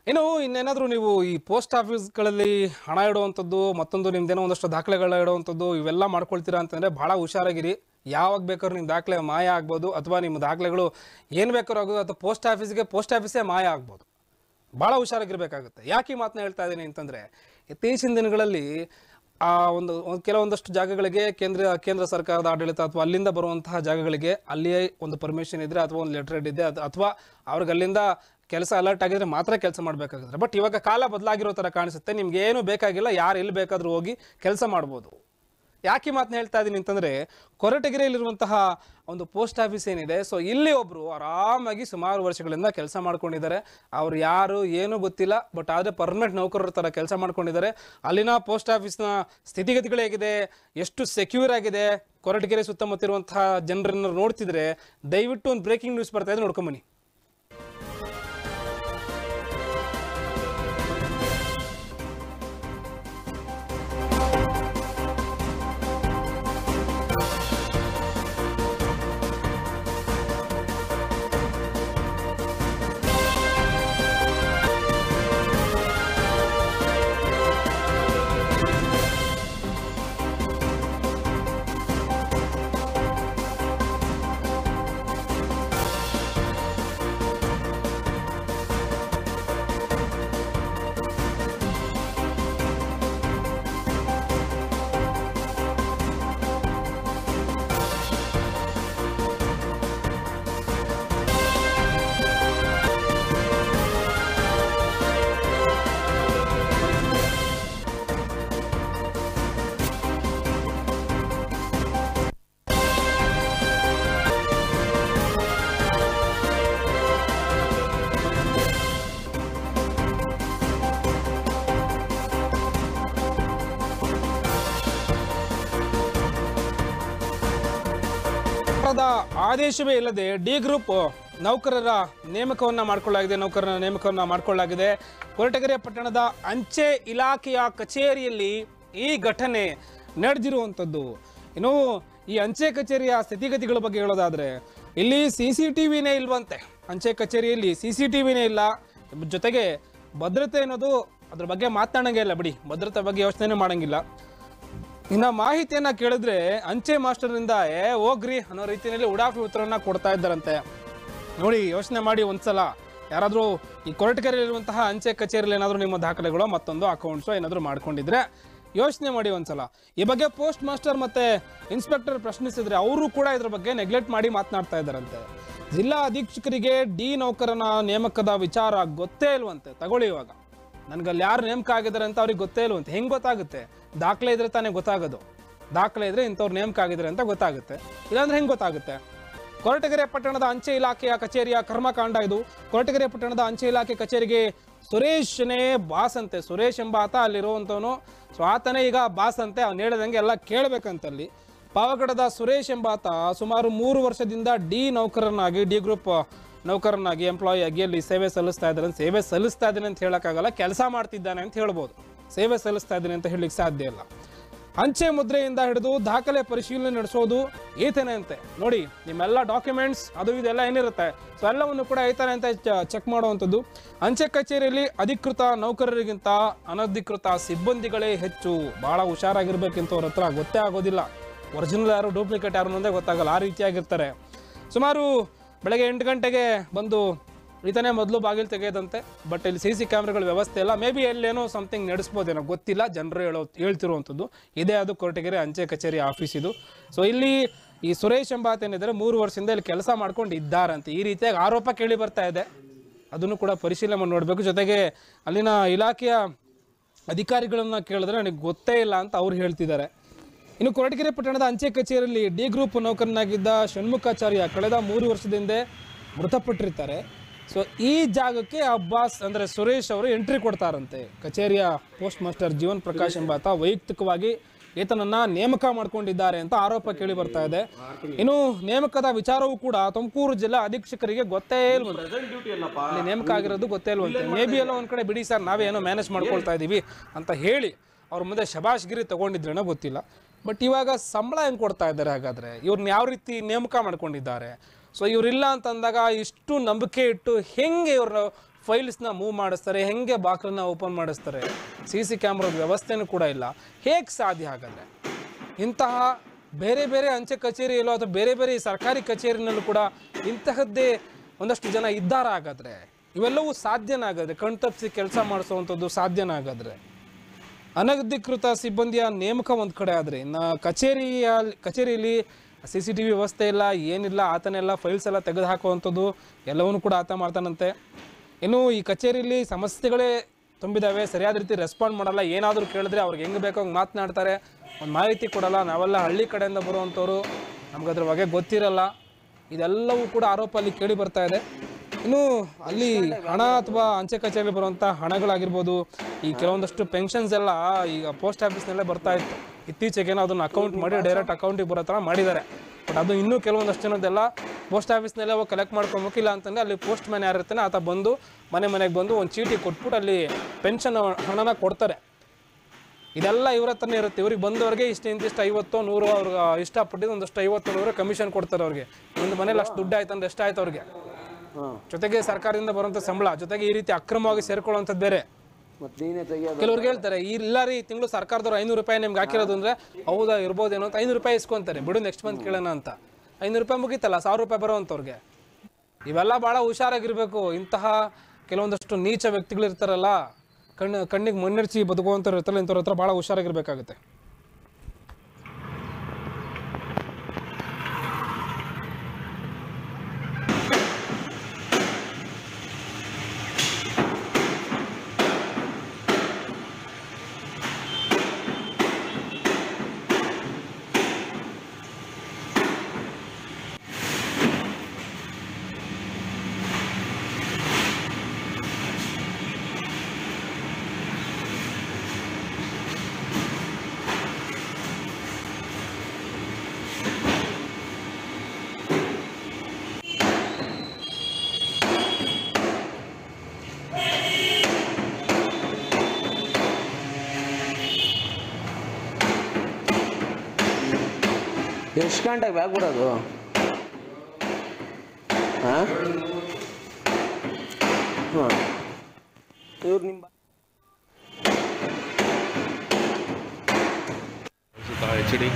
ಇನ್ನು ಇನ್ನೇನಾದರೂ ನೀವು ಈ ಪೋಸ್ಟ್ ಆಫೀಸ್ಗಳಲ್ಲಿ ಹಣ ಇಡುವಂಥದ್ದು ಮತ್ತೊಂದು ನಿಮ್ದೇನೋ ಒಂದಷ್ಟು ದಾಖಲೆಗಳ ಇಡುವಂಥದ್ದು ಇವೆಲ್ಲ ಮಾಡ್ಕೊಳ್ತೀರಾ ಅಂತಂದರೆ ಭಾಳ ಹುಷಾರಾಗಿರಿ ಯಾವಾಗ ಬೇಕಾದ್ರೂ ನಿಮ್ಮ ದಾಖಲೆ ಮಾಯ ಆಗ್ಬೋದು ಅಥವಾ ನಿಮ್ಮ ದಾಖಲೆಗಳು ಏನು ಬೇಕಾದ್ರೂ ಆಗೋದು ಅಥವಾ ಪೋಸ್ಟ್ ಆಫೀಸ್ಗೆ ಪೋಸ್ಟ್ ಆಫೀಸೇ ಮಾಯ ಆಗ್ಬೋದು ಭಾಳ ಹುಷಾರಾಗಿರ್ಬೇಕಾಗುತ್ತೆ ಯಾಕೆ ಈ ಮಾತನ್ನ ಹೇಳ್ತಾ ಇದ್ದೀನಿ ಅಂತಂದರೆ ಇತ್ತೀಚಿನ ದಿನಗಳಲ್ಲಿ ಆ ಒಂದು ಒಂದು ಕೆಲವೊಂದಷ್ಟು ಜಾಗಗಳಿಗೆ ಕೇಂದ್ರ ಕೇಂದ್ರ ಸರ್ಕಾರದ ಆಡಳಿತ ಅಥವಾ ಅಲ್ಲಿಂದ ಬರುವಂತಹ ಜಾಗಗಳಿಗೆ ಅಲ್ಲಿಯೇ ಒಂದು ಪರ್ಮಿಷನ್ ಇದ್ದರೆ ಅಥವಾ ಒಂದು ಲೆಟರ್ ಇದೆ ಅದು ಅಥವಾ ಅವ್ರಿಗೆ ಅಲ್ಲಿಂದ ಕೆಲಸ ಅಲರ್ಟ್ ಆಗಿದ್ರೆ ಮಾತ್ರ ಕೆಲಸ ಮಾಡಬೇಕಾಗುತ್ತೆ ಬಟ್ ಇವಾಗ ಕಾಲ ಬದಲಾಗಿರೋ ಥರ ಕಾಣಿಸುತ್ತೆ ನಿಮ್ಗೆ ಏನು ಬೇಕಾಗಿಲ್ಲ ಯಾರು ಎಲ್ಲಿ ಬೇಕಾದರೂ ಹೋಗಿ ಕೆಲಸ ಮಾಡ್ಬೋದು ಯಾಕೆ ಮಾತನ್ನ ಹೇಳ್ತಾ ಇದ್ದೀನಿ ಅಂತಂದರೆ ಕೊರಟಗೆರೆಯಲ್ಲಿರುವಂತಹ ಒಂದು ಪೋಸ್ಟ್ ಆಫೀಸ್ ಏನಿದೆ ಸೊ ಇಲ್ಲಿ ಒಬ್ಬರು ಆರಾಮಾಗಿ ಸುಮಾರು ವರ್ಷಗಳಿಂದ ಕೆಲಸ ಮಾಡ್ಕೊಂಡಿದ್ದಾರೆ ಅವ್ರು ಯಾರು ಏನೂ ಗೊತ್ತಿಲ್ಲ ಬಟ್ ಆದರೆ ಪರ್ಮನೆಂಟ್ ನೌಕರರ ಥರ ಕೆಲಸ ಮಾಡ್ಕೊಂಡಿದ್ದಾರೆ ಅಲ್ಲಿನ ಪೋಸ್ಟ್ ಆಫೀಸ್ನ ಸ್ಥಿತಿಗತಿಗಳು ಹೇಗಿದೆ ಎಷ್ಟು ಸೆಕ್ಯೂರ್ ಆಗಿದೆ ಕೊರಟಗೆರೆ ಸುತ್ತಮುತ್ತ ಇರುವಂತಹ ಜನರನ್ನು ನೋಡ್ತಿದ್ರೆ ದಯವಿಟ್ಟು ಒಂದು ಬ್ರೇಕಿಂಗ್ ನ್ಯೂಸ್ ಬರ್ತಾ ಇದೆ ನೋಡ್ಕೊಂಬನ್ನಿ ಸರ್ಕಾರದ ಆದೇಶವೇ ಇಲ್ಲದೆ ಡಿ ಗ್ರೂಪ್ ನೌಕರರ ನೇಮಕವನ್ನ ಮಾಡಿಕೊಳ್ಳಲಾಗಿದೆ ನೌಕರರ ನೇಮಕವನ್ನ ಮಾಡಿಕೊಳ್ಳಲಾಗಿದೆ ಕೊರಟಗೆರೆ ಪಟ್ಟಣದ ಅಂಚೆ ಇಲಾಖೆಯ ಕಚೇರಿಯಲ್ಲಿ ಈ ಘಟನೆ ನಡೆದಿರುವಂಥದ್ದು ಇನ್ನು ಈ ಅಂಚೆ ಕಚೇರಿಯ ಸ್ಥಿತಿಗತಿಗಳ ಬಗ್ಗೆ ಹೇಳೋದಾದ್ರೆ ಇಲ್ಲಿ ಸಿ ಸಿ ಟಿ ವಿನೇ ಇಲ್ವಂತೆ ಅಂಚೆ ಕಚೇರಿಯಲ್ಲಿ ಸಿ ಸಿ ಟಿ ವಿನೇ ಇಲ್ಲ ಜೊತೆಗೆ ಭದ್ರತೆ ಅನ್ನೋದು ಅದ್ರ ಬಗ್ಗೆ ಮಾತನಾಡಂಗೆ ಇಲ್ಲ ಬಿಡಿ ಭದ್ರತೆ ಬಗ್ಗೆ ಯೋಚನೆ ಮಾಡಂಗಿಲ್ಲ ಇನ್ನ ಮಾಹಿತಿಯನ್ನ ಕೇಳಿದ್ರೆ ಅಂಚೆ ಮಾಸ್ಟರ್ನಿಂದ ಏ ಹೋಗ್ರಿ ಅನ್ನೋ ರೀತಿಯಲ್ಲಿ ಉಡಾಫಿ ಉತ್ತರವನ್ನ ಕೊಡ್ತಾ ಇದ್ದಾರಂತೆ ನೋಡಿ ಯೋಚನೆ ಮಾಡಿ ಒಂದ್ಸಲ ಯಾರಾದರೂ ಈ ಕೊರಟಗೆರೆಯಲ್ಲಿರುವಂತಹ ಅಂಚೆ ಕಚೇರಿಯಲ್ಲಿ ಏನಾದರೂ ನಿಮ್ಮ ದಾಖಲೆಗಳು ಮತ್ತೊಂದು ಅಕೌಂಟ್ಸು ಏನಾದರೂ ಮಾಡ್ಕೊಂಡಿದ್ರೆ ಯೋಚನೆ ಮಾಡಿ ಒಂದ್ಸಲ ಈ ಬಗ್ಗೆ ಪೋಸ್ಟ್ ಮಾಸ್ಟರ್ ಮತ್ತೆ ಇನ್ಸ್ಪೆಕ್ಟರ್ ಪ್ರಶ್ನಿಸಿದ್ರೆ ಅವರು ಕೂಡ ಇದ್ರ ಬಗ್ಗೆ ನೆಗ್ಲೆಕ್ಟ್ ಮಾಡಿ ಮಾತನಾಡ್ತಾ ಇದ್ದಾರಂತೆ ಜಿಲ್ಲಾ ಅಧೀಕ್ಷಕರಿಗೆ ಡಿ ನೌಕರನ ನೇಮಕದ ವಿಚಾರ ಗೊತ್ತೇ ಇಲ್ವಂತೆ ತಗೊಳ್ಳಿ ಇವಾಗ ನನ್ಗೆ ಅಲ್ಲಿ ಯಾರು ನೇಮಕ ಆಗಿದ್ದಾರೆ ಅಂತ ಅವ್ರಿಗೆ ಗೊತ್ತೇ ಇಲ್ವಂತೆ ಹೆಂಗ್ ಗೊತ್ತಾಗುತ್ತೆ ದಾಖಲೆ ಇದ್ರೆ ತಾನೇ ಗೊತ್ತಾಗೋದು ದಾಖಲೆ ಇದ್ರೆ ಇಂಥವ್ರು ನೇಮಕ ಆಗಿದ್ದಾರೆ ಅಂತ ಗೊತ್ತಾಗುತ್ತೆ ಇಲ್ಲಾಂದ್ರೆ ಹೆಂಗ್ ಗೊತ್ತಾಗುತ್ತೆ ಕೊರಟಗೆರೆ ಪಟ್ಟಣದ ಅಂಚೆ ಇಲಾಖೆಯ ಕಚೇರಿಯ ಕರ್ಮಕಾಂಡ ಇದು ಕೊರಟಗೆರೆ ಪಟ್ಟಣದ ಅಂಚೆ ಇಲಾಖೆ ಕಚೇರಿಗೆ ಸುರೇಶ್ನೇ ಬಾಸ್ ಅಂತೆ ಸುರೇಶ್ ಎಂಬ ಆತ ಅಲ್ಲಿರುವಂಥವನು ಸೊ ಆತನೇ ಈಗ ಬಾಸ್ ಅಂತೆ ಅವ್ನು ಹೇಳಿದಂಗೆ ಎಲ್ಲ ಕೇಳಬೇಕಂತಲ್ಲಿ ಪಾವಗಡದ ಸುರೇಶ್ ಎಂಬಾತ ಸುಮಾರು ಮೂರು ವರ್ಷದಿಂದ ಡಿ ನೌಕರನಾಗಿ ಡಿ ಗ್ರೂಪ್ ನೌಕರನಾಗಿ ಎಂಪ್ಲಾಯಿ ಆಗಿ ಅಲ್ಲಿ ಸೇವೆ ಸಲ್ಲಿಸ್ತಾ ಇದ್ದಾನೆ ಸೇವೆ ಸಲ್ಲಿಸ್ತಾ ಇದ್ದಾನೆ ಅಂತ ಹೇಳೋಕ್ಕಾಗಲ್ಲ ಕೆಲಸ ಮಾಡ್ತಿದ್ದಾನೆ ಅಂತ ಹೇಳ್ಬೋದು ಸೇವೆ ಸಲ್ಲಿಸ್ತಾ ಇದ್ದಾನೆ ಅಂತ ಹೇಳಲಿಕ್ಕೆ ಸಾಧ್ಯ ಇಲ್ಲ ಅಂಚೆ ಮುದ್ರೆಯಿಂದ ಹಿಡಿದು ದಾಖಲೆ ಪರಿಶೀಲನೆ ನಡೆಸೋದು ಈತನೇ ಅಂತೆ ನೋಡಿ ನಿಮ್ಮೆಲ್ಲ ಡಾಕ್ಯುಮೆಂಟ್ಸ್ ಅದು ಇದೆಲ್ಲ ಏನಿರುತ್ತೆ ಸೊ ಎಲ್ಲವನ್ನು ಕೂಡ ಈತನೇ ಅಂತ ಚೆಕ್ ಮಾಡುವಂಥದ್ದು ಅಂಚೆ ಕಚೇರಿಯಲ್ಲಿ ಅಧಿಕೃತ ನೌಕರರಿಗಿಂತ ಅನಧಿಕೃತ ಸಿಬ್ಬಂದಿಗಳೇ ಹೆಚ್ಚು ಭಾಳ ಹುಷಾರಾಗಿರ್ಬೇಕಿಂತ ಅವ್ರ ಹತ್ರ ಗೊತ್ತೇ ಆಗೋದಿಲ್ಲ ಒರಿಜಿನಲ್ ಯಾರು ಡೂಪ್ಲಿಕೇಟ್ ಯಾರು ಅನ್ನೋದೇ ಗೊತ್ತಾಗಲ್ಲ ಆ ರೀತಿಯಾಗಿರ್ತಾರೆ ಸುಮಾರು ಬೆಳಗ್ಗೆ ಎಂಟು ಗಂಟೆಗೆ ಬಂದು ಈತನೇ ಮೊದಲು ಬಾಗಿಲು ತೆಗೆಯದಂತೆ ಬಟ್ ಇಲ್ಲಿ ಸಿ ಸಿ ಕ್ಯಾಮ್ರಾಗಳ ವ್ಯವಸ್ಥೆ ಇಲ್ಲ ಮೇ ಬಿ ಎಲ್ಲೇನೋ ಸಮಥಿಂಗ್ ನಡೆಸ್ಬೋದೇನೋ ಗೊತ್ತಿಲ್ಲ ಜನರು ಹೇಳೋ ಹೇಳ್ತಿರುವಂಥದ್ದು ಇದೇ ಅದು ಕೊರಟಗೆರೆ ಅಂಚೆ ಕಚೇರಿ ಆಫೀಸ್ ಇದು ಸೊ ಇಲ್ಲಿ ಈ ಸುರೇಶ್ ಎಂಬಾತ ಏನಿದ್ದಾರೆ ಮೂರು ವರ್ಷದಿಂದ ಇಲ್ಲಿ ಕೆಲಸ ಮಾಡ್ಕೊಂಡು ಇದ್ದಾರಂತೆ ಈ ರೀತಿಯಾಗಿ ಆರೋಪ ಕೇಳಿ ಬರ್ತಾ ಇದೆ ಅದನ್ನು ಕೂಡ ಪರಿಶೀಲನೆ ಮಾಡಿ ನೋಡಬೇಕು ಜೊತೆಗೆ ಅಲ್ಲಿನ ಇಲಾಖೆಯ ಅಧಿಕಾರಿಗಳನ್ನ ಕೇಳಿದ್ರೆ ನನಗೆ ಗೊತ್ತೇ ಇಲ್ಲ ಅಂತ ಅವ್ರು ಹೇಳ್ತಿದ್ದಾರೆ ಇನ್ನು ಕೊರಟಗೆರೆ ಪಟ್ಟಣದ ಅಂಚೆ ಕಚೇರಿಯಲ್ಲಿ ಡಿ ಗ್ರೂಪ್ ನೌಕರನಾಗಿದ್ದ ಷಣ್ಮುಖಾಚಾರ್ಯ ಕಳೆದ ಮೂರು ವರ್ಷದಿಂದ ಮೃತಪಟ್ಟಿರ್ತಾರೆ ಸೊ ಈ ಜಾಗಕ್ಕೆ ಅಬ್ಬಾಸ್ ಅಂದರೆ ಸುರೇಶ್ ಅವರು ಎಂಟ್ರಿ ಕೊಡ್ತಾರಂತೆ ಕಚೇರಿಯ ಪೋಸ್ಟ್ ಮಾಸ್ಟರ್ ಜೀವನ್ ಪ್ರಕಾಶ್ ಎಂಬಾತ ವೈಯಕ್ತಿಕವಾಗಿ ಈತನನ್ನ ನೇಮಕ ಮಾಡ್ಕೊಂಡಿದ್ದಾರೆ ಅಂತ ಆರೋಪ ಕೇಳಿ ಬರ್ತಾ ಇದೆ ಇನ್ನು ನೇಮಕದ ವಿಚಾರವೂ ಕೂಡ ತುಮಕೂರು ಜಿಲ್ಲಾ ಅಧೀಕ್ಷಕರಿಗೆ ಗೊತ್ತೇ ಇಲ್ವಂತೆ ಅಲ್ಲಿ ನೇಮಕ ಆಗಿರೋದು ಗೊತ್ತೇ ಇಲ್ವಂತೆ ಮೇ ಬಿ ಎಲ್ಲ ಒಂದ್ ಕಡೆ ಬಿಡಿ ಸರ್ ನಾವೇ ಏನೋ ಮ್ಯಾನೇಜ್ ಮಾಡ್ಕೊಳ್ತಾ ಇದೀವಿ ಅಂತ ಹೇಳಿ ಅವ್ರ ಮುಂದೆ ಶಬಾಷ್ಗಿರಿ ತಗೊಂಡಿದ್ರೇನೋ ಗೊತ್ತಿಲ್ಲ ಬಟ್ ಇವಾಗ ಸಂಬಳ ಹೆಂಗೆ ಕೊಡ್ತಾ ಇದ್ದಾರೆ ಹಾಗಾದ್ರೆ ಇವ್ರನ್ನ ಯಾವ ರೀತಿ ನೇಮಕ ಮಾಡ್ಕೊಂಡಿದ್ದಾರೆ ಸೊ ಇವರಿಲ್ಲ ಅಂತಂದಾಗ ಇಷ್ಟು ನಂಬಿಕೆ ಇಟ್ಟು ಹೆಂಗೆ ಇವ್ರನ್ನ ಫೈಲ್ಸ್ನ ಮೂವ್ ಮಾಡಿಸ್ತಾರೆ ಹೆಂಗೆ ಬಾಕ್ಲನ್ನ ಓಪನ್ ಮಾಡಿಸ್ತಾರೆ ಸಿ ಸಿ ಕ್ಯಾಮ್ರಾದ ವ್ಯವಸ್ಥೆನೂ ಕೂಡ ಇಲ್ಲ ಹೇಗೆ ಸಾಧ್ಯ ಹಾಗಾದ್ರೆ ಇಂತಹ ಬೇರೆ ಬೇರೆ ಅಂಚೆ ಕಚೇರಿಯಲ್ಲೋ ಅಥವಾ ಬೇರೆ ಬೇರೆ ಸರ್ಕಾರಿ ಕಚೇರಿನಲ್ಲೂ ಕೂಡ ಇಂತಹದ್ದೇ ಒಂದಷ್ಟು ಜನ ಇದ್ದಾರ ಹಾಗಾದ್ರೆ ಇವೆಲ್ಲವೂ ಸಾಧ್ಯನಾಗಾದ್ರೆ ಕಣ್ತಪ್ಪಿಸಿ ಕೆಲಸ ಮಾಡಿಸುವಂಥದ್ದು ಸಾಧ್ಯನಾಗಾದ್ರೆ ಅನಧಿಕೃತ ಸಿಬ್ಬಂದಿಯ ನೇಮಕ ಒಂದು ಕಡೆ ಆದರೆ ಇನ್ನು ಕಚೇರಿಯ ಕಚೇರಿಯಲ್ಲಿ ಸಿ ಸಿ ಟಿ ವಿ ವ್ಯವಸ್ಥೆ ಇಲ್ಲ ಏನಿಲ್ಲ ಆತನೆಲ್ಲ ಫೈಲ್ಸ್ ಎಲ್ಲ ತೆಗೆದು ಹಾಕುವಂಥದ್ದು ಎಲ್ಲವನ್ನೂ ಕೂಡ ಆತ ಮಾಡ್ತಾನಂತೆ ಇನ್ನು ಈ ಕಚೇರಿಯಲ್ಲಿ ಸಮಸ್ಯೆಗಳೇ ತುಂಬಿದಾವೆ ಸರಿಯಾದ ರೀತಿ ರೆಸ್ಪಾಂಡ್ ಮಾಡಲ್ಲ ಏನಾದರೂ ಕೇಳಿದ್ರೆ ಅವ್ರಿಗೆ ಹೆಂಗೆ ಬೇಕೋ ಹಂಗೆ ಮಾತನಾಡ್ತಾರೆ ಒಂದು ಮಾಹಿತಿ ಕೊಡಲ್ಲ ನಾವೆಲ್ಲ ಹಳ್ಳಿ ಕಡೆಯಿಂದ ಬರುವಂಥವ್ರು ನಮ್ಗೆ ಅದ್ರ ಬಗ್ಗೆ ಗೊತ್ತಿರಲ್ಲ ಇದೆಲ್ಲವೂ ಕೂಡ ಆರೋಪ ಅಲ್ಲಿ ಕೇಳಿ ಬರ್ತಾ ಇದೆ ಇನ್ನು ಅಲ್ಲಿ ಹಣ ಅಥವಾ ಅಂಚೆ ಕಚೇರಿ ಬರುವಂಥ ಹಣಗಳಾಗಿರ್ಬೋದು ಈ ಕೆಲವೊಂದಷ್ಟು ಪೆನ್ಷನ್ಸ್ ಎಲ್ಲ ಈಗ ಪೋಸ್ಟ್ ಆಫೀಸ್ನಲ್ಲೇ ಬರ್ತಾ ಇತ್ತು ಇತ್ತೀಚೆಗೇನೋ ಅದನ್ನು ಅಕೌಂಟ್ ಮಾಡಿ ಡೈರೆಕ್ಟ್ ಅಕೌಂಟಿಗೆ ಬರೋ ಥರ ಮಾಡಿದ್ದಾರೆ ಬಟ್ ಅದು ಇನ್ನೂ ಕೆಲವೊಂದಷ್ಟು ಜನದೆಲ್ಲ ಪೋಸ್ಟ್ ಆಫೀಸ್ನಲ್ಲೇ ಹೋಗಿ ಕಲೆಕ್ಟ್ ಮಾಡ್ಕೊಬೇಕಿಲ್ಲ ಅಂತಂದರೆ ಅಲ್ಲಿ ಪೋಸ್ಟ್ ಮ್ಯಾನ್ ಯಾರು ಇರ್ತಾನೆ ಆತ ಬಂದು ಮನೆ ಮನೆಗೆ ಬಂದು ಒಂದು ಚೀಟಿ ಕೊಟ್ಬಿಟ್ಟು ಅಲ್ಲಿ ಪೆನ್ಷನ್ ಹಣನ ಕೊಡ್ತಾರೆ ಇದೆಲ್ಲ ಇವ್ರ ಹತ್ರನೇ ಇರುತ್ತೆ ಇವ್ರಿಗೆ ಬಂದವ್ರಿಗೆ ಇಷ್ಟು ಇಂತಿಷ್ಟು ಐವತ್ತು ನೂರು ಅವ್ರಿಗೆ ಇಷ್ಟಪಟ್ಟಿದ್ದು ಒಂದಷ್ಟು ಐವತ್ತು ನೂರು ಕಮಿಷನ್ ಕೊಡ್ತಾರೆ ಅವ್ರಿಗೆ ಒಂದು ಮನೇಲಿ ಅಷ್ಟು ದುಡ್ಡು ಆಯ್ತು ಅಂದ್ರೆ ಎಷ್ಟಾಯ್ತು ಅವ್ರಿಗೆ ಹಾಂ ಜೊತೆಗೆ ಸರ್ಕಾರದಿಂದ ಬರುವಂಥ ಸಂಬಳ ಜೊತೆಗೆ ಈ ರೀತಿ ಅಕ್ರಮವಾಗಿ ಸೇರ್ಕೊಳ್ಳುವಂಥದ್ದು ಬೇರೆ ಮತ್ತು ನೀನೇ ತೆಗಿಯೋದು ಕೆಲವ್ರಿಗೆ ಹೇಳ್ತಾರೆ ಈ ಇಲ್ಲ ರೀ ತಿಂಗಳು ಸರ್ಕಾರದವ್ರು ಐನೂರು ರೂಪಾಯಿ ನಿಮ್ಗೆ ಹಾಕಿರೋದು ಅಂದ್ರೆ ಹೌದಾ ಇರ್ಬೋದೇನೋ ಅಂತ ಐನೂರು ರೂಪಾಯಿ ಇಸ್ಕೊಂತಾರೆ ಬಿಡು ನೆಕ್ಸ್ಟ್ ಮಂತ್ ಕೇಳೋಣ ಅಂತ ಐನೂರು ರೂಪಾಯಿ ಮುಗೀತಲ್ಲ ಸಾವಿರ ರೂಪಾಯಿ ಬರೋವಂಥವ್ರಿಗೆ ಇವೆಲ್ಲ ಭಾಳ ಹುಷಾರಾಗಿರ್ಬೇಕು ಇಂತಹ ಕೆಲವೊಂದಷ್ಟು ನೀಚ ವ್ಯಕ್ತಿಗಳು ಇರ್ತಾರಲ್ಲ ಕಣ್ಣು ಕಣ್ಣಿಗೆ ಮಣ್ಣೆರ್ಚಿ ಬದುಕುವಂಥವ್ರು ಇರ್ತಾರಲ್ಲ ಇಂಥವ್ರ ಹತ್ರ ಭಾಳ ಹುಷಾರಾಗಿರ್ಬೇಕಾಗುತ್ತೆ ಎಷ್ಟು ಗಂಟೆಗೆ ಬ್ಯಾಗ್ ಬಿಡೋದು ಹಾಂ ಹಾಂ ಇವ್ರು ನಿಮ್ಮ ಎಚ್ ಡಿ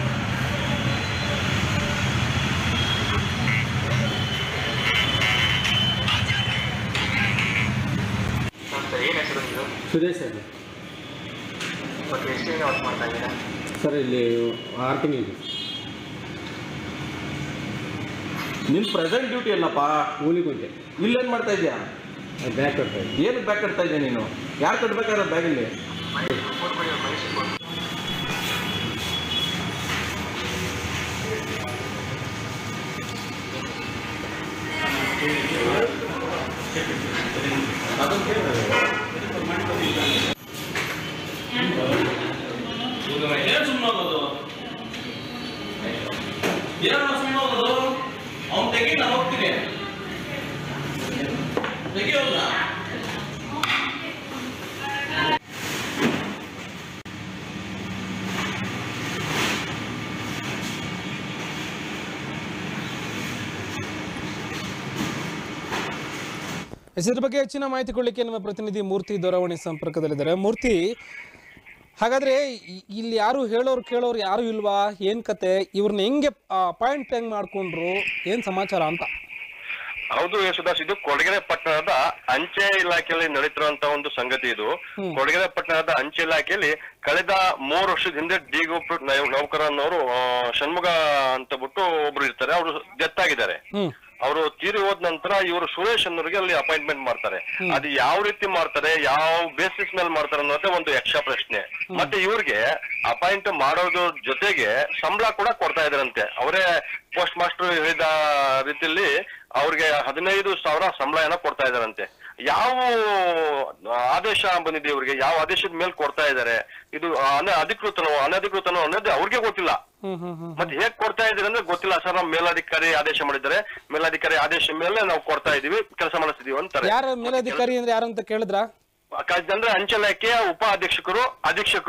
ಸರ್ ಏನು ಹೆಸರು ಇದು ಸುರೇಶ್ ಸರ್ ಮತ್ತು ಎಷ್ಟು ದಿನ ವರ್ಕ್ ಮಾಡ್ತಾ ಇದ್ದೀರಾ ಸರ್ ಇಲ್ಲಿ ಆರು ತಿಂಗಳಿಗೆ ನಿನ್ ಪ್ರೆಸೆಂಟ್ ಡ್ಯೂಟಿ ಅಲ್ಲಪ್ಪ ಕೂಲಿ ಕುಂಟೆ ಇಲ್ಲೇನ್ ಮಾಡ್ತಾ ಇದೀಯಾ ಬ್ಯಾಗ್ ಕಟ್ತಾ ಇದ್ದೆ ಏನು ಬ್ಯಾಗ್ ಕಟ್ತಾ ಇದೀಯ ನೀನು ಯಾರು ಕಟ್ಬೇಕಾದ್ರೆ ಬ್ಯಾಗಲ್ಲಿ ಫೋನ್ ಮಾಡಿ ಮೈಸೂರು ಫೋನ್ ಏನು ಸುಮ್ಮನೆ ಹೋಗೋದು ಏನೋ ಸುಮ್ಮನೆ ಹೋಗೋದು ಅವ್ನು ತೆಗಿ ನಾನು ಹೋಗ್ತೀನಿ ತೆಗಿಯೋಲ್ಲ ಇದ್ರ ಬಗ್ಗೆ ಹೆಚ್ಚಿನ ಮಾಹಿತಿ ಕೊಡಲಿಕ್ಕೆ ನಮ್ಮ ಪ್ರತಿನಿಧಿ ಮೂರ್ತಿ ದೂರವಾಣಿ ಸಂಪರ್ಕದಲ್ಲಿದ್ದಾರೆ ಮೂರ್ತಿ ಹಾಗಾದ್ರೆ ಇ- ಇಲ್ಲಿ ಯಾರು ಹೇಳೋರು ಕೇಳೋರು ಯಾರು ಇಲ್ವಾ ಏನ್ ಕತೆ ಇವ್ರನ್ನ ಹೆಂಗೆ ಪಾಯಿಂಟ್ ಹೆಂಗ್ ಮಾಡ್ಕೊಂಡ್ರು ಏನ್ ಸಮಾಚಾರ ಅಂತ ಹೌದು ಯಶುದಾಸ್ ಇದು ಕೊಡಗೆರೆ ಪಟ್ಟಣದ ಅಂಚೆ ಇಲಾಖೆಯಲ್ಲಿ ನಡೀತಿರುವಂತ ಒಂದು ಸಂಗತಿ ಇದು ಕೊಡಗೆರೆ ಪಟ್ಟಣದ ಅಂಚೆ ಇಲಾಖೆಯಲ್ಲಿ ಕಳೆದ ಮೂರು ವರ್ಷದ ಹಿಂದೆ ಡಿ ಗ್ರೂಪ್ ನೌಕರನ್ನವರು ಆ, ಷಣ್ಮುಗ ಅಂತ ಬಿಟ್ಟು ಒಬ್ರು ಇರ್ತಾರೆ ಅವರು ಡೆತ್ ಆಗಿದ್ದಾರೆ ಹ್ಮ್ ಅವರು ತೀರಿ ಹೋದ ನಂತರ ಇವರು ಸುರೇಶ್ ಅನ್ನೋರಿಗೆ ಅಲ್ಲಿ ಅಪಾಯಿಂಟ್ಮೆಂಟ್ ಮಾಡ್ತಾರೆ ಅದು ಯಾವ ರೀತಿ ಮಾಡ್ತಾರೆ ಯಾವ ಬೇಸಿಸ್ ಮೇಲೆ ಮಾಡ್ತಾರೆ ಅನ್ನೋದೇ ಒಂದು ಯಕ್ಷ ಪ್ರಶ್ನೆ ಮತ್ತೆ ಇವ್ರಿಗೆ ಅಪಾಯಿಂಟ್ ಮಾಡೋದ್ರ ಜೊತೆಗೆ ಸಂಬಳ ಕೂಡ ಕೊಡ್ತಾ ಇದಾರಂತೆ ಅವರೇ ಪೋಸ್ಟ್ ಮಾಸ್ಟರ್ ಹೇಳಿದ ರೀತಿಯಲ್ಲಿ ಅವ್ರಿಗೆ ಹದಿನೈದು ಸಾವಿರ ಸಂಬಳ ಏನೋ ಕೊಡ್ತಾ ಇದಾರಂತೆ ಯಾವ ಆದೇಶ ಬಂದಿದೆ ಇವ್ರಿಗೆ ಯಾವ ಆದೇಶದ ಮೇಲೆ ಕೊಡ್ತಾ ಇದ್ದಾರೆ ಇದು ಅನ- ಅಧಿಕೃತನೋ ಅನಧಿಕೃತನೋ ಅನ್ನೋದು ಅವ್ರಿಗೆ ಗೊತ್ತಿಲ್ಲ ಹ್ಮ್ ಹ್ಮ್ ಹ್ಮ್ ಮತ್ತೆ ಹೇಗ್ ಕೊಡ್ತಾ ಇದೀರಿ ಅಂದ್ರೆ ಗೊತ್ತಿಲ್ಲ ಸರ್ ನಮ್ಮ ಮೇಲಾಧಿಕಾರಿ ಆದೇಶ ಮಾಡಿದ್ದಾರೆ ಮೇಲಾಧಿಕಾರಿ ಆದೇಶ ಮೇಲೆ ನಾವು ಕೊಡ್ತಾ ಇದೀವಿ ಕೆಲಸ ಮಾಡಿಸ್ತಿದೀವಿ ಅಂತಾರೆ ಯಾರ ಮೇಲಧಿಕಾರಿ ಅಂದ್ರೆ ಯಾರು ಅಂತ ಕೇಳಿದ್ರ ಕ- ಅಂದ್ರೆ ಅಂಚೆ ಇಲಾಖೆಯ ಉಪ ಅಧೀಕ್ಷಕರು ಅಧೀಕ್ಷಕರು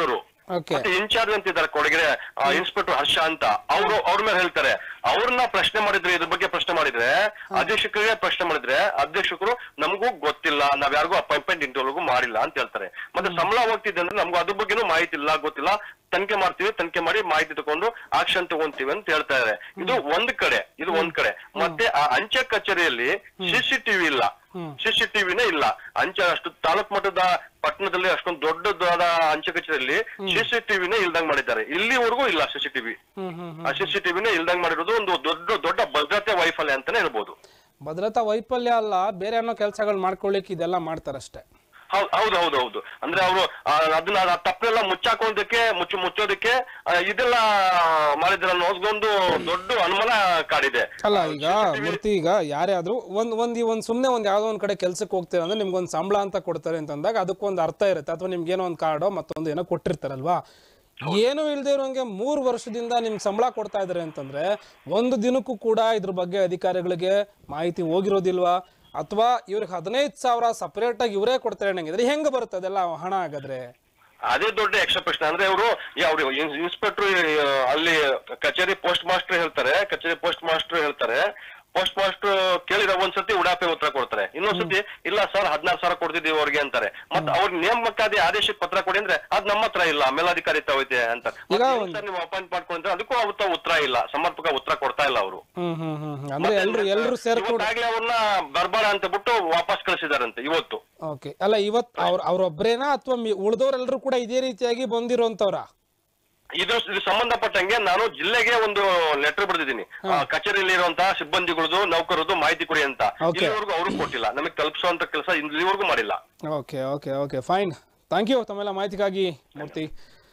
ಓಕೆ ಮತ್ತೆ ಇನ್ಚಾರ್ಜ್ ಅಂತ ಇದ್ದಾರೆ ಕೊಡಗೆರೆ ಇನ್ಸ್ಪೆಕ್ಟರ್ ಹರ್ಷ ಅಂತ ಅವರು ಅವ್ರ ಮೇಲೆ ಹೇಳ್ತಾರೆ ಅವ್ರನ್ನ ಪ್ರಶ್ನೆ ಮಾಡಿದ್ರೆ ಇದ್ರ ಬಗ್ಗೆ ಪ್ರಶ್ನೆ ಮಾಡಿದ್ರೆ ಅಧೀಕ್ಷಕರಿಗೆ ಪ್ರಶ್ನೆ ಮಾಡಿದ್ರೆ ಅಧ್ಯಕ್ಷಕರು ನಮಗೂ ಗೊತ್ತಿಲ್ಲ ನಾವ್ ಯಾರಿಗೂ ಅಪಾಯಿಂಟ್ಮೆಂಟ್ ಇಂಟರ್ವ್ಯೂಗೂ ಮಾಡಿಲ್ಲ ಅಂತ ಹೇಳ್ತಾರೆ ಮತ್ತೆ ಸಂಬಳ ಹೋಗ್ತಿದೆ ಅಂದ್ರೆ ನಮ್ಗೂ ಅದ್ರ ಬಗ್ಗೆನೂ ಮಾಹಿತಿ ಇಲ್ಲ ಗೊತ್ತಿಲ್ಲ ತನಿಖೆ ಮಾಡ್ತೀವಿ ತನಿಖೆ ಮಾಡಿ ಮಾಹಿತಿ ತಗೊಂಡು ಆಕ್ಷನ್ ತಗೊಂತೀವಿ ಅಂತ ಹೇಳ್ತಾ ಇದಾರೆ ಇದು ಒಂದ್ ಕಡೆ ಇದು ಒಂದ್ ಕಡೆ ಮತ್ತೆ ಆ ಅಂಚೆ ಕಚೇರಿಯಲ್ಲಿ ಸಿಸಿಟಿವಿ ಇಲ್ಲ ಸಿಸಿಟಿವಿನೇ ಇಲ್ಲ ಅಂಚೆ ಅಷ್ಟು ತಾಲೂಕ್ ಮಟ್ಟದ ಪಟ್ಟಣದಲ್ಲಿ ಅಷ್ಟೊಂದು ದೊಡ್ಡದಾದ ಅಂಚೆ ಕಚೇರಿಯಲ್ಲಿ ಸಿಸಿಟಿವಿನೇ ಇಲ್ದಂಗ್ ಮಾಡಿದ್ದಾರೆ ಇಲ್ಲಿವರೆಗೂ ಇಲ್ಲ ಸಿಸಿಟಿವಿ ಹ್ಮ್ ಹ್ಮ್ ಆ ಸಿಸಿಟಿವಿನೇ ಇಲ್ದಂಗ್ ಮಾಡಿರೋದು ಒಂದು ದೊಡ್ಡ ದೊಡ್ಡ ಭದ್ರತೆ ವೈಫಲ್ಯ ಅಂತಾನೆ ಹೇಳ್ಬೋದು ಭದ್ರತಾ ವೈಫಲ್ಯ ಅಲ್ಲ ಬೇರೆ ಅನ್ನೋ ಕೆಲಸಗಳು ಮಾಡ್ಕೊಳ್ಳಿಕ್ಕೆ ಇದೆಲ್ಲ ಮಾಡ್ತಾರಷ್ಟೇ ಹೌದು ಹೌದು ಹೌದು ಹೌದು ಅಂದ್ರೆ ಅವರು ಅದನ್ನ ಆ ತಪ್ಪೆಲ್ಲ ಮುಚ್ಚಾಕೋದಕ್ಕೆ ಮುಚ್ಚು ಮುಚ್ಚೋದಕ್ಕೆ ಆ, ಇದೆಲ್ಲ ಮಾಡಿದ್ರ ಅನ್ನೋದೊಂದು ದೊಡ್ಡ ಅನುಮಾನ ಕಾಡಿದೆ ಅಲ್ಲ ಈಗ ಮೂರ್ತಿ ಈಗ ಯಾರೇ ಆದ್ರೂ ಒಂದ್ ಒಂದ್ ಈ ಒಂದ್ ಸುಮ್ನೆ ಒಂದ್ ಯಾವ್ದೋ ಒಂದ್ ಕಡೆ ಕೆಲ್ಸಕ್ಕೆ ಹೋಗ್ತೀರ ಅಂದ್ರೆ ನಿಮ್ಗೊಂದ್ ಸಂಬಳ ಅಂತ ಕೊಡ್ತಾರೆ ಅಂತಂದಾಗ ಅದಕ್ಕೊಂದು ಅರ್ಥ ಇರುತ್ತೆ ಅಥವಾ ನಿಮ್ಗೆ ಏನೋ ಒಂದ್ ಕಾರ್ಡೋ ಮತ್ತೊಂದು ಏನೋ ಕೊಟ್ಟಿರ್ತಾರಲ್ವಾ ಏನು ಇಲ್ದೇ ಇರೋಂಗೆ ಮೂರು ವರ್ಷದಿಂದ ನಿಮ್ಗೆ ಸಂಬಳ ಕೊಡ್ತಾ ಇದಾರೆ ಅಂತಂದ್ರೆ ಒಂದು ದಿನಕ್ಕೂ ಕೂಡ ಇದ್ರ ಬಗ್ಗೆ ಅಧಿಕಾರಿಗಳಿಗೆ ಮಾಹಿತಿ ಹೋಗಿರೋದಿಲ್ವಾ ಅಥವಾ ಇವ್ರಿಗೆ ಹದಿನೈದು ಸಾವಿರ ಸಪರೇಟ್ ಆಗಿ ಇವರೇ ಕೊಡ್ತಾರೆ ಅನ್ನಂಗಿದ್ರೆ ಹೆಂಗ್ ಬರುತ್ತೆ ಅದೆಲ್ಲ ಹಣ ಹಾಗಾದ್ರೆ ಅದೇ ದೊಡ್ಡ ಯಕ್ಷ ಪ್ರಶ್ನೆ ಅಂದ್ರೆ ಅವರು ಅವ್ರು ಇನ್ಸ್ಪೆಕ್ಟರ್ ಅಲ್ಲಿ ಕಚೇರಿ ಪೋಸ್ಟ್ ಮಾಸ್ಟರ್ ಹೇಳ್ತಾರೆ ಕಚೇರಿ ಪೋಸ್ಟ್ ಮಾಸ್ಟರ್ ಹೇಳ್ತಾರೆ ಪೋಸ್ಟ್ ಮಾಸ್ಟರ್ ಕೇಳಿದ್ರೆ ಒಂದ್ಸತಿ ಉಡಾಪೆ ಉತ್ತರ ಕೊಡ್ತಾರೆ ಇನ್ನೊಂದ್ಸತಿ ಇಲ್ಲ ಸರ್ ಹದಿನಾರು ಸಾವಿರ ಕೊಡ್ತಿದೀವಿ ಅವ್ರಿಗೆ ಅಂತಾರೆ ಮತ್ತೆ ಅವ್ರ ನೇಮಕಾದಿ ಆದೇಶಕ್ಕೆ ಪತ್ರ ಕೊಡಿ ಅಂದ್ರೆ ಅದ್ ನಮ್ಮ ಹತ್ರ ಇಲ್ಲ ಮೇಲಾಧಿಕಾರಿ ಐತೆ ಅಂತ ಈಗ ಸರ್ ನೀವು ಅಪಾಯಿಂಟ್ ಮಾಡ್ಕೊಂಡ್ರೆ ಅದಕ್ಕೂ ಅವತ್ತ ಉತ್ತರ ಇಲ್ಲ ಸಮರ್ಪಕ ಉತ್ತರ ಕೊಡ್ತಾ ಇಲ್ಲ ಅವರು ಹ್ಮ್ ಹ್ಮ್ ಹ್ಮ್ ಹ್ಮ್. ಅಂದ್ರೆ ಎಲ್ರು ಎಲ್ರು ಸೇರ್ಕೊಂಡು ಇವತ್ತಾಗ್ಲೇ ಅವ್ರನ್ನ ಬರ್ಬಾರ ಅಂತ ಬಿಟ್ಟು ವಾಪಸ್ ಕಳಿಸಿದಾರಂತೆ ಇವತ್ತು ಓಕೆ ಅಲ್ಲ ಇವತ್ ಅವ್ರ ಅವ್ರೊಬ್ರೇನಾ ಅಥವಾ ಉಳಿದವರೆಲ್ಲರೂ ಕೂಡ ಇದೇ ರೀತಿಯಾಗಿ ಬಂದಿರೋಂಥವ್ರ ಇದು ಇದು ಸಂಬಂಧಪಟ್ಟಂಗೆ ನಾನು ಜಿಲ್ಲೆಗೆ ಒಂದು ಲೆಟರ್ ಬರೆದಿದ್ದೀನಿ ಕಚೇರಿಯಲ್ಲಿ ಇರುವಂತಹ ಸಿಬ್ಬಂದಿಗಳದು ನೌಕರದು ಮಾಹಿತಿ ಕೊಡಿ ಅಂತ Okay. ಇಲ್ಲಿವರೆಗೂ ಅವರು ಕೊಟ್ಟಿಲ್ಲ ನಮಗೆ ತಲುಪಿಸುವಂತ ಕೆಲಸ ಇಲ್ಲಿವರೆಗೂ ಮಾಡಿಲ್ಲ okay okay okay fine thank you ತಮ್ಮೆಲ್ಲ ಮಾಹಿತಿಗಾಗಿ ಮೂರ್ತಿ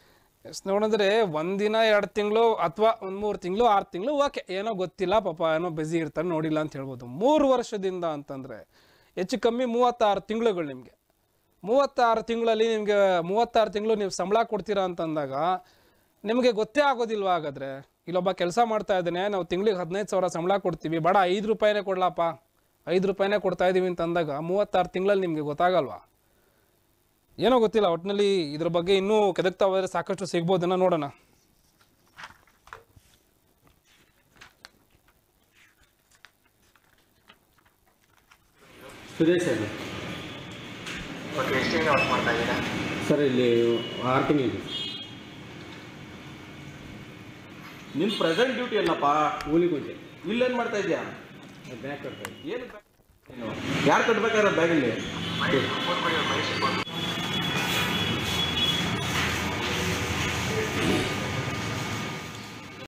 ಎಸ್ ನೋಡಿದ್ರೆ ಒಂದಿನ ಎರಡು ತಿಂಗಳು ಅಥವಾ ಒಂದು ಮೂರು ತಿಂಗಳು ಆರು ತಿಂಗಳು ಓಕೆ ಏನೋ ಗೊತ್ತಿಲ್ಲ ಪಾಪ ಏನೋ ಬ್ಯುಸಿ ಇರ್ತಾರೆ ನೋಡಿಲ್ಲ ಅಂತ ಹೇಳ್ಬೋದು ಮೂರು ವರ್ಷದಿಂದ ಅಂತಂದರೆ ಹೆಚ್ಚು ಕಮ್ಮಿ ಮೂವತ್ತಾರು ತಿಂಗಳುಗಳು ನಿಮಗೆ ಮೂವತ್ತಾರು ತಿಂಗಳಲ್ಲಿ ನಿಮಗೆ ಮೂವತ್ತಾರು ತಿಂಗಳು ನೀವು ಸಂಬಳ ಕೊಡ್ತೀರಾ ಅಂತಂದಾಗ ನಿಮಗೆ ಗೊತ್ತೇ ಆಗೋದಿಲ್ವಾ ಹಾಗಾದ್ರೆ ಇಲ್ಲೊಬ್ಬ ಕೆಲಸ ಮಾಡ್ತಾ ಇದ್ದಾನೆ ನಾವು ತಿಂಗಳಿಗೆ ಹದಿನೈದು ಸಾವಿರ ಸಂಬಳ ಕೊಡ್ತೀವಿ ಬೇಡ ಐದು ರೂಪಾಯಿನೇ ಕೊಡ್ಲಪ್ಪ ಐದು ರೂಪಾಯಿನೇ ಕೊಡ್ತಾ ಇದೀವಿ ಅಂತಂದಾಗ ಮೂವತ್ತಾರು ತಿಂಗಳಲ್ಲಿ ನಿಮಗೆ ಗೊತ್ತಾಗಲ್ವಾ ಏನೋ ಗೊತ್ತಿಲ್ಲ ಒಟ್ಟಿನಲ್ಲಿ ಇದ್ರ ಬಗ್ಗೆ ಇನ್ನೂ ಕೆದಕ್ತಾ ಹೋದ್ರೆ ಸಾಕಷ್ಟು ಸಿಗ್ಬೋದನ್ನ ನೋಡೋಣ ಸುರೇಶ್ ಅಲ್ಲ ಓಕೆ ಎಷ್ಟು ದಿನ ವರ್ಕ್ ಮಾಡ್ತಾ ಇದ್ದೀರಾ ಸರ್ ಇಲ್ಲಿ ಆರು ತಿಂಗಳಿದೆ ನಿನ್ ಪ್ರೆಸೆಂಟ್ ಡ್ಯೂಟಿ ಅಲ್ಲಪ್ಪ ಕೂಲಿಗುಂಟೆ ಇಲ್ಲೇನ್ ಮಾಡ್ತಾ ಇದ್ಯಾ ಬ್ಯಾಕ್ ಕಟ್ತಾ ಏನು ಯಾರು ಕಟ್ಬೇಕಾಗಿರೋ ಬ್ಯಾಗಲ್ಲಿ ಮಹೇಶ್ ಫೋನ್ ಮಾಡಿ ಮಹೇಶ್ ಫೋನ್